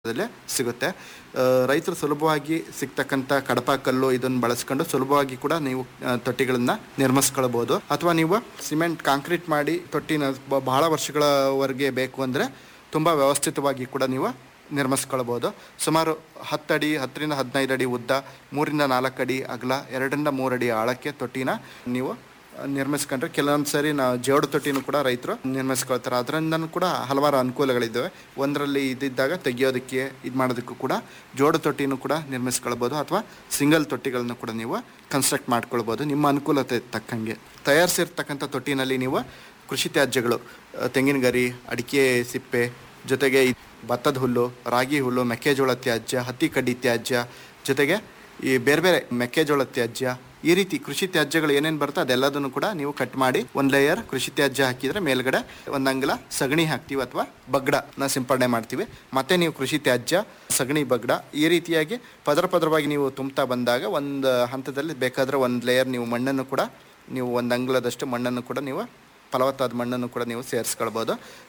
ದಲ್ಲೇ ಸಿಗುತ್ತೆ ಆ, ರೈತರು ಸುಲಭವಾಗಿ ಸಿಗ್ತಕ್ಕಂಥ ಕಡಪ ಕಲ್ಲು ಇದನ್ನು ಬಳಸ್ಕೊಂಡು ಸುಲಭವಾಗಿ ಕೂಡ ನೀವು ಆ, ತೊಟ್ಟಿಗಳನ್ನ ನಿರ್ಮಿಸ್ಕೊಳ್ಬೋದು ಅಥವಾ ನೀವು ಸಿಮೆಂಟ್ ಕಾಂಕ್ರೀಟ್ ಮಾಡಿ ತೊಟ್ಟಿನ ಬ- ಬಹಳ ವರ್ಷಗಳವರೆಗೆ ಬೇಕು ಅಂದರೆ ತುಂಬ ವ್ಯವಸ್ಥಿತವಾಗಿ ಕೂಡ ನೀವು ನಿರ್ಮಿಸ್ಕೊಳ್ಬೋದು ಸುಮಾರು ಹತ್ತಡಿ ಹತ್ತರಿಂದ ಹದಿನೈದು ಅಡಿ ಉದ್ದ ಮೂರಿಂದ ನಾಲ್ಕು ಅಡಿ ಅಗಲ ಎರಡರಿಂದ ಮೂರು ಅಡಿ ಆಳಕ್ಕೆ ತೊಟ್ಟಿನ ನೀವು ನಿರ್ಮಿಸ್ಕೊಂಡ್ರೆ ಕೆಲವೊಂದು ಸರಿ ನಾವು ಜೋಡು ತೊಟ್ಟಿನೂ ಕೂಡ ರೈತರು ನಿರ್ಮಿಸ್ಕೊಳ್ತಾರೆ ಅದರಿಂದನೂ ಕೂಡ ಹಲವಾರು ಅನುಕೂಲಗಳಿದ್ದಾವೆ ಒಂದರಲ್ಲಿ ಇದ್ದಿದ್ದಾಗ ತೆಗಿಯೋದಕ್ಕೆ ಇದು ಮಾಡೋದಕ್ಕೂ ಕೂಡ ಜೋಡು ತೊಟ್ಟಿನೂ ಕೂಡ ನಿರ್ಮಿಸ್ಕೊಳ್ಬೋದು ಅಥವಾ ಸಿಂಗಲ್ ತೊಟ್ಟಿಗಳನ್ನು ಕೂಡ ನೀವು ಕನ್ಸ್ಟ್ರಕ್ಟ್ ಮಾಡ್ಕೊಳ್ಬೋದು ನಿಮ್ಮ ಅನುಕೂಲತೆ ತಕ್ಕಂಗೆ ತಯಾರಿಸಿರ್ತಕ್ಕಂಥ ತೊಟ್ಟಿನಲ್ಲಿ ನೀವು ಕೃಷಿ ತ್ಯಾಜ್ಯಗಳು ಆ, ತೆಂಗಿನ ಗರಿ ಅಡಿಕೆ ಸಿಪ್ಪೆ ಜೊತೆಗೆ ಈ ಭತ್ತದ ಹುಲ್ಲು ರಾಗಿ ಹುಲ್ಲು ಮೆಕ್ಕೆಜೋಳ ತ್ಯಾಜ್ಯ ಹತ್ತಿ ಕಡ್ಡಿ ತ್ಯಾಜ್ಯ ಜೊತೆಗೆ ಈ ಬೇರೆ ಬೇರೆ ಮೆಕ್ಕೆಜೋಳ ತ್ಯಾಜ್ಯ ಈ ರೀತಿ ಕೃಷಿ ತ್ಯಾಜ್ಯಗಳು ಏನೇನು ಬರುತ್ತೋ ಅದೆಲ್ಲದನ್ನು ಕೂಡ ನೀವು ಕಟ್ ಮಾಡಿ ಒಂದು ಲೇಯರ್ ಕೃಷಿ ತ್ಯಾಜ್ಯ ಹಾಕಿದ್ರೆ ಮೇಲ್ಗಡೆ ಒಂದು ಅಂಗಲ ಸಗಣಿ ಹಾಕ್ತೀವಿ ಅಥವಾ ಬಗ್ಗಡನ ಸಿಂಪಡಣೆ ಮಾಡ್ತೀವಿ ಮತ್ತೆ ನೀವು ಕೃಷಿ ತ್ಯಾಜ್ಯ ಸಗಣಿ ಬಗ್ಗಡ ಈ ರೀತಿಯಾಗಿ ಪದರ ಪದರವಾಗಿ ನೀವು ತುಂಬ್ತಾ ಬಂದಾಗ ಒಂದು ಹಂತದಲ್ಲಿ ಬೇಕಾದರೆ ಒಂದು ಲೇಯರ್ ನೀವು ಮಣ್ಣನ್ನು ಕೂಡ ನೀವು ಒಂದು ಅಂಗ್ಲದಷ್ಟು ಮಣ್ಣನ್ನು ಕೂಡ ನೀವು ಫಲವತ್ತಾದ ಮಣ್ಣನ್ನು ಕೂಡ ನೀವು ಸೇರಿಸ್ಕೊಳ್ಬೋದು